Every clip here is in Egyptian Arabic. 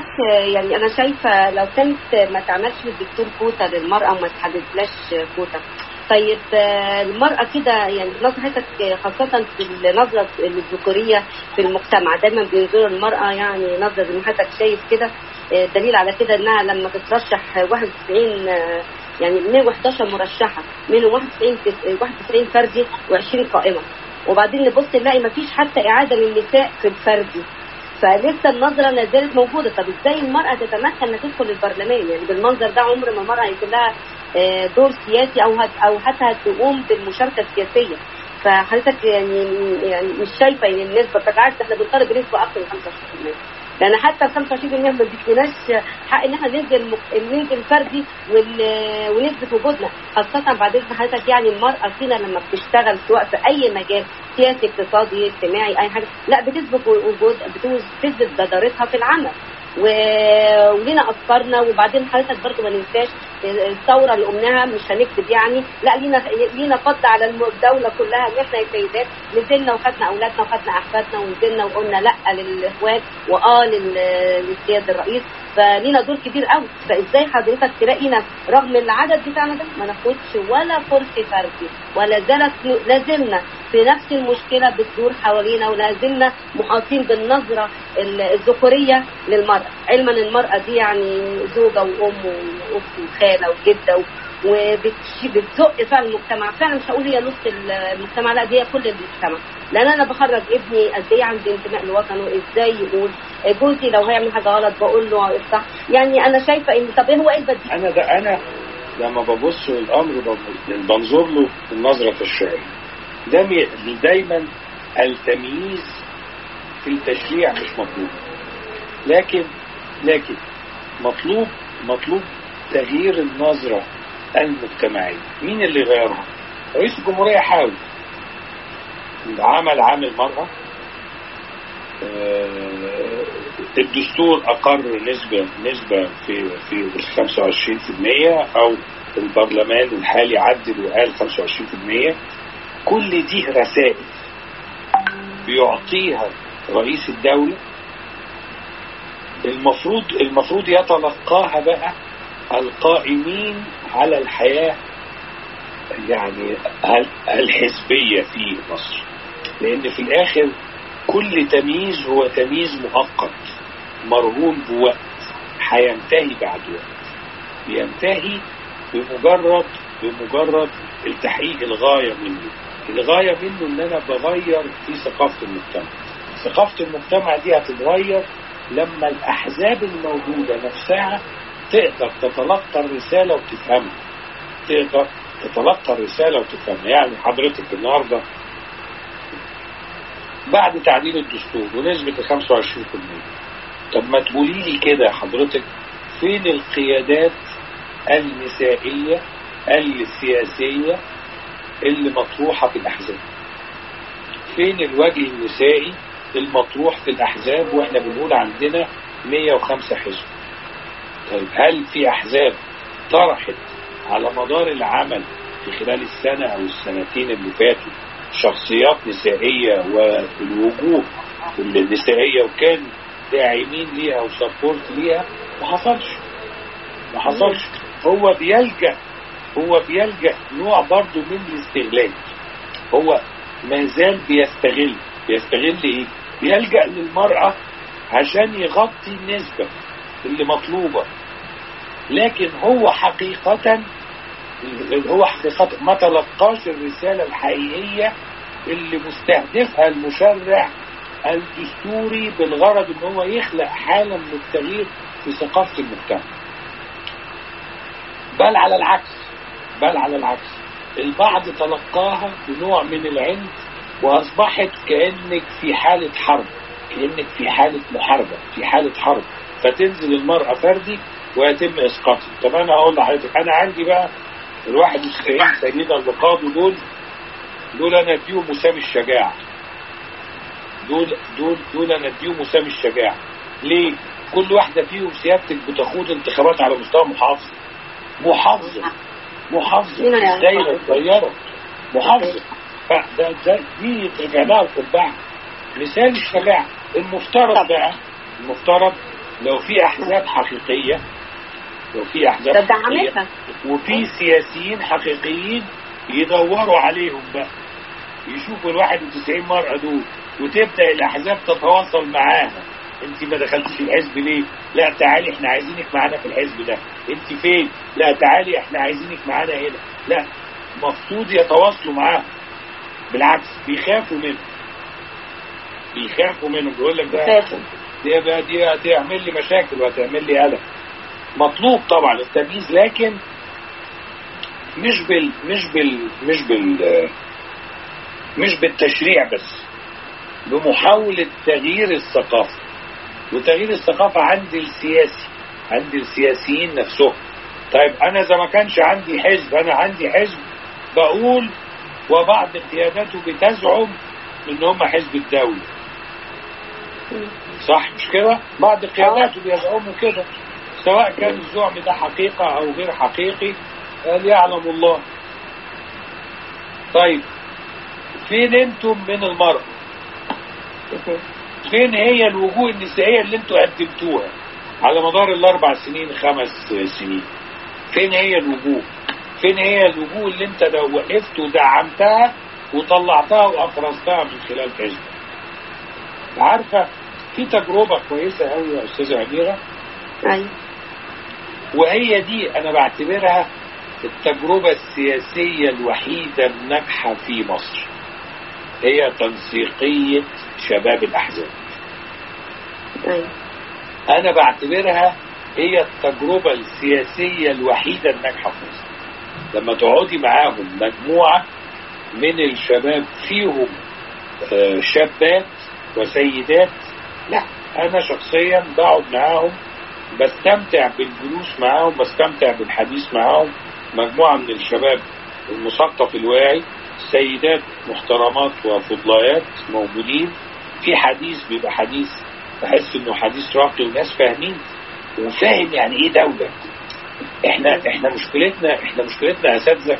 بس يعني انا شايفه لو كانت ما تعملش للدكتور كوتا للمراه وما تحددلاش كوتا طيب آه، المرأة كده يعني نظرتك خاصة في النظرة الذكورية في المجتمع دايما بينظروا المرأة يعني نظرة زي ما حضرتك شايف كده آه، دليل على كده انها لما تترشح 91 آه، يعني 111 مرشحة منهم 91 تس- 91 فردي و20 قائمة وبعدين نبص نلاقي مفيش حتى إعادة للنساء في الفردي فلسه النظره لا زالت موجوده طب ازاي المراه تتمكن انها تدخل البرلمان يعني بالمنظر ده عمر ما المراه هيكون لها آه، دور سياسي او هت او حتى هتقوم بالمشاركه السياسيه فحضرتك يعني يعني مش شايفه ان النسبه بالعكس احنا بنطالب بنسبه اكثر من 25% لان حتى ال 25% ما بيديناش حق ان احنا ننزل مك- ننزل فردي ون- ونثبت وجودنا خاصه بعد اذن حضرتك يعني المراه فينا لما بتشتغل سواء في اي مجال سياسي اقتصادي اجتماعي اي حاجه لا بتثبت وجود بتثبت بتثبت جدارتها في العمل و... ولينا افكارنا وبعدين حضرتك برضه ما ننساش الثوره اللي قمناها مش هنكذب يعني لا لينا لينا فضل على الم- الدوله كلها ان احنا يا سيدات نزلنا وخدنا اولادنا وخدنا احفادنا ونزلنا وقلنا لا للاخوان واه لل- للسيد الرئيس فلينا دور كبير قوي فازاي حضرتك تلاقينا رغم العدد بتاعنا ده ما ناخدش ولا كرسي فردي ولا زالت لا زلنا في نفس المشكله بتدور حوالينا ولا زلنا محاطين بالنظره ال- الذكوريه للمراه علما ان المراه دي يعني زوجه وام واخت وخاله وجده و- وبتش- بتزق فعلا المجتمع فعلا مش هقول هي نص المجتمع لا دي هي كل المجتمع لان انا بخرج ابني قد ايه عندي انتماء لوطنه ازاي يقول جوزي لو هيعمل حاجه غلط بقول له افتح يعني انا شايفه ان طب ايه هو ايه البديل انا ده انا لما ببص للامر بب- بنظر له النظره الشرعيه ده مي- دايما التمييز في التشريع مش مطلوب لكن لكن مطلوب مطلوب تغيير النظره المجتمعيه مين اللي غيرها رئيس الجمهوريه حاول عمل عامل مرأة آه، الدستور أقر نسبة نسبة في في 25% أو البرلمان الحالي عدل وقال 25% كل دي رسائل بيعطيها رئيس الدولة المفروض المفروض يتلقاها بقى القائمين على الحياة يعني ال- الحزبية في مصر لأن في الآخر كل تمييز هو تمييز مؤقت مرهون بوقت هينتهي بعد وقت بينتهي بمجرد بمجرد التحقيق الغاية منه الغاية منه ان انا بغير في ثقافة المجتمع ثقافة المجتمع دي هتتغير لما الاحزاب الموجودة نفسها تقدر تتلقى الرسالة وتفهمها تقدر تتلقى الرسالة وتفهمها يعني حضرتك النهاردة بعد تعديل الدستور ونسبة ال 25% طب ما تقولي لي كده حضرتك فين القيادات النسائية السياسية اللي مطروحة في الأحزاب فين الوجه النسائي المطروح في الأحزاب وإحنا بنقول عندنا 105 حزب طيب هل في أحزاب طرحت على مدار العمل في خلال السنة أو السنتين اللي فاتوا شخصيات نسائية والوجوه النسائية وكان داعمين ليها وسبورت ليها ما حصلش ما حصلش هو بيلجأ هو بيلجأ نوع برضه من الاستغلال هو ما زال بيستغل بيستغل ايه بيلجأ للمرأة عشان يغطي النسبة اللي مطلوبة لكن هو حقيقة هو حقيقة ما تلقاش الرسالة الحقيقية اللي مستهدفها المشرع الدستوري بالغرض ان هو يخلق حالة من التغيير في ثقافة المجتمع بل على العكس بل على العكس البعض تلقاها بنوع من العند واصبحت كانك في حاله حرب كانك في حاله محاربه في حاله حرب فتنزل المراه فردي ويتم اسقاطها طب انا هقول لحضرتك انا عندي بقى ال 91 سيده اللي قادوا دول دول انا اديهم مسامي الشجاعه دول دول دول انا اديهم مسامي الشجاعه ليه؟ كل واحده فيهم سيادتك بتخوض انتخابات على مستوى محافظه محافظه محافظه هنا يعني دايره صغيره محافظه فده ده دي يترجع لها القبعه مثال الشجاعه المفترض بقى المفترض لو في احزاب حقيقيه لو في احزاب ده حقيقيه دعمتها وفي سياسيين حقيقيين يدوروا عليهم بقى يشوفوا ال 91 مرأة دول وتبدأ الأحزاب تتواصل معاها انت ما دخلتيش الحزب ليه؟ لا تعالي احنا عايزينك معانا في الحزب ده انت فين؟ لا تعالي احنا عايزينك معانا هنا لا مفروض يتواصلوا معاهم بالعكس بيخافوا منه بيخافوا منه بيقول لك ده خافوا دي بقى دي هتعمل لي مشاكل وهتعمل لي قلق مطلوب طبعا التمييز لكن مش بال مش بال مش بال مش بالتشريع بس بمحاولة تغيير الثقافة وتغيير الثقافة عند السياسي عند السياسيين نفسهم طيب أنا إذا ما كانش عندي حزب أنا عندي حزب بقول وبعض قياداته بتزعم إن هم حزب الدولة صح مش كده؟ بعض قياداته بيزعموا كده سواء كان الزعم ده حقيقة أو غير حقيقي قال يعلم الله طيب فين انتم من المرأة فين هي الوجوه النسائية اللي انتم قدمتوها على مدار الاربع سنين خمس سنين فين هي الوجوه فين هي الوجوه اللي انت لو وقفت ودعمتها وطلعتها وافرزتها من خلال حزبك عارفة في تجربة كويسة قوي يا أستاذة أميرة ايوه وهي دي أنا بعتبرها التجربة السياسية الوحيدة الناجحة في مصر هي تنسيقية شباب الأحزاب ايوه أنا بعتبرها هي التجربة السياسية الوحيدة الناجحة في مصر لما تقعدي معاهم مجموعة من الشباب فيهم آه، شابات وسيدات لا أنا شخصيا بقعد معاهم بستمتع بالجلوس معاهم بستمتع بالحديث معاهم مجموعة من الشباب المثقف الواعي سيدات محترمات وفضليات موجودين في حديث بيبقى حديث بحس انه حديث راقي وناس فاهمين وفاهم يعني ايه دولة احنا احنا مشكلتنا احنا مشكلتنا يا اساتذه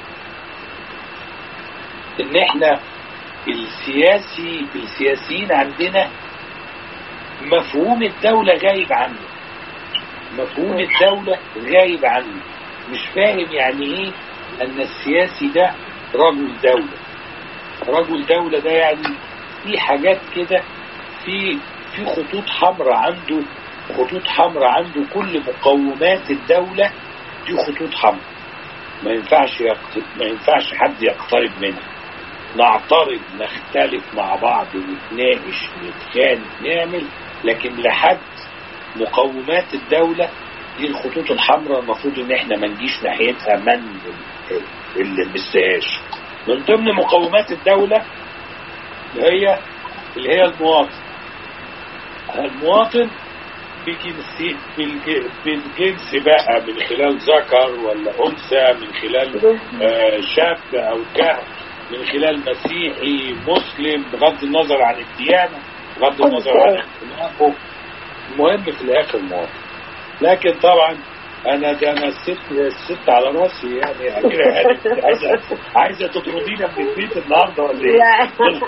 ان احنا السياسي السياسيين عندنا مفهوم الدولة غايب عنه مفهوم الدولة غايب عنه مش فاهم يعني ايه ان السياسي ده رجل دولة رجل دولة ده يعني في حاجات كده في في خطوط حمراء عنده خطوط حمراء عنده كل مقومات الدولة دي خطوط حمراء ما ينفعش يقت... ما ينفعش حد يقترب منها نعترض نختلف مع بعض نتناقش نتخانق نعمل لكن لحد مقومات الدولة دي الخطوط الحمراء المفروض ان احنا ما نجيش ناحيتها من اللي نمسهاش من ضمن مقومات الدولة اللي هي اللي هي المواطن المواطن بجنسي بالج- بالجنس بقى من خلال ذكر ولا انثى من خلال آه، شاب او كهف من خلال مسيحي مسلم بغض النظر عن الديانه بغض النظر عن اختلافه المهم في الاخر مواطن لكن طبعا انا ده انا الست الست على راسي يعني أميرة يعني عايزه عايزه تطردينا من البيت النهارده ولا ايه؟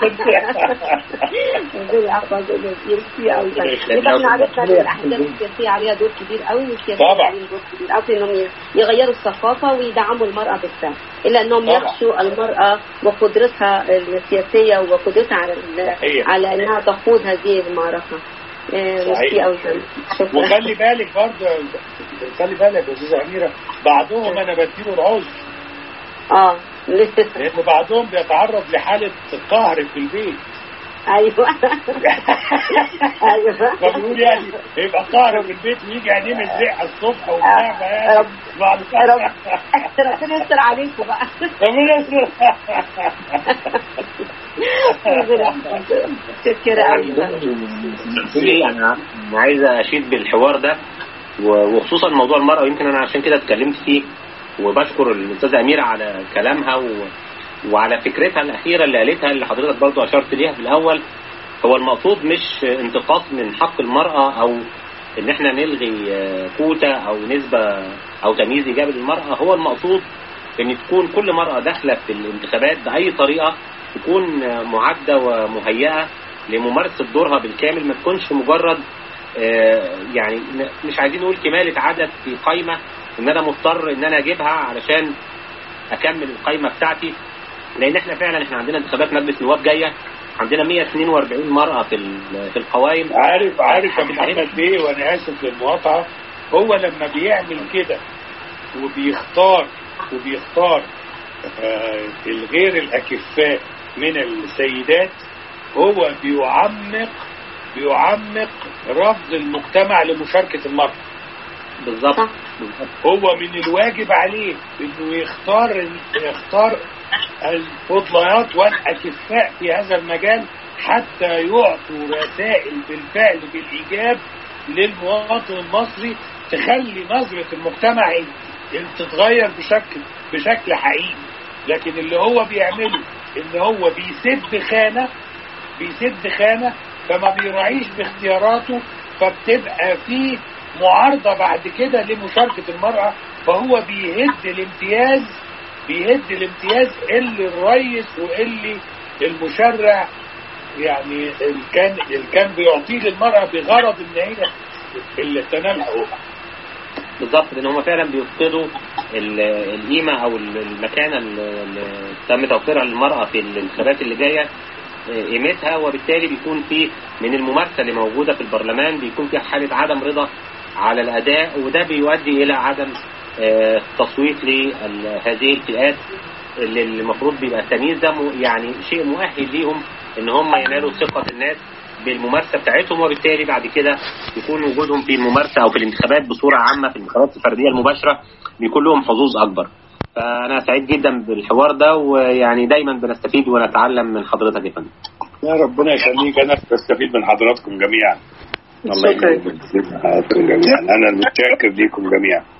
ربنا يحفظك كتير قوي يبقى احنا عرفنا ان الاحزاب السياسيه عليها دور كبير قوي والسياسيين طبعا. عليهم دور كبير قوي في انهم يغيروا الثقافه ويدعموا المراه بالفعل الا انهم طبعا. يخشوا المراه وقدرتها السياسيه وقدرتها على ال- صحيح. على انها تخوض هذه المعركه آه، صحيح. ميرسي قوي شكرا وخلي بالك برضه خلي بالك يا استاذه اميره بعضهم انا بديله العذر اه لان بعضهم بيتعرض لحاله قهر في البيت ايوه ايوه فبيقول يعني يبقى قهر في البيت ويجي عينيه مزرقه الصبح وبتاع رب- فيعني بعد رب- ربنا يستر عليكم بقى ربنا يستر. ربنا يحفظك. شكرا قوي ليه انا أنا عايز اشيد بالحوار ده و- وخصوصا موضوع المرأة ويمكن انا عشان كده اتكلمت فيه وبشكر الاستاذة اميرة على كلامها و... وعلى فكرتها الاخيرة اللي قالتها اللي حضرتك برضو اشرت ليها في الاول هو المقصود مش انتقاص من حق المرأة او ان احنا نلغي آه، كوتا او نسبة او تمييز ايجابي للمرأة هو المقصود ان تكون كل مرأة داخلة في الانتخابات بأي طريقة تكون آه، معدة ومهيئة لممارسة دورها بالكامل ما تكونش مجرد آه، يعني م- مش عايزين نقول كمالة عدد في قايمة ان انا مضطر ان انا اجيبها علشان اكمل القايمة بتاعتي لان احنا فعلا احنا عندنا انتخابات مجلس نواب جايه عندنا 142 مرأة في ال- في القوائم عارف عارف يا محمد ليه وانا اسف للمقاطعه هو لما بيعمل كده وبيختار وبيختار آه، الغير الاكفاء من السيدات هو بيعمق بيعمق رفض المجتمع لمشاركه المراه بالظبط صح. بالظبط. هو من الواجب عليه انه يختار يختار الفضليات والاكفاء في هذا المجال حتى يعطوا رسائل بالفعل بالايجاب للمواطن المصري تخلي نظره المجتمع ان تتغير بشكل بشكل حقيقي لكن اللي هو بيعمله ان هو بيسد خانه بيسد خانه فما بيراعيش باختياراته فبتبقى فيه معارضه بعد كده لمشاركه المراه فهو بيهد الامتياز بيهد الامتياز اللي الرئيس واللي المشرع يعني اللي كان اللي كان بيعطيه للمراه بغرض ان هي اللي تنال حقوقها بالظبط لان هم فعلا بيفقدوا ال- القيمه او ال- المكانه اللي اللي تم توفيرها للمراه في الانتخابات اللي جايه آه، قيمتها وبالتالي بيكون في من الممارسه اللي موجوده في البرلمان بيكون في حاله عدم رضا على الاداء وده بيؤدي الى عدم آه، تصويت لهذه الفئات اللي المفروض بيبقى التمييز ده م- يعني شيء مؤهل ليهم ان هم ينالوا ثقه الناس بالممارسه بتاعتهم وبالتالي بعد كده يكون وجودهم في الممارسه او في الانتخابات بصوره عامه في الانتخابات الفرديه المباشره بيكون لهم حظوظ اكبر. فانا سعيد جدا بالحوار ده ويعني دايما بنستفيد ونتعلم من حضرتك يا فندم. يا ربنا يخليك انا بستفيد من حضراتكم جميعا الله شكرا يخليك حضراتكم جميعا انا المتشكر ليكم جميعا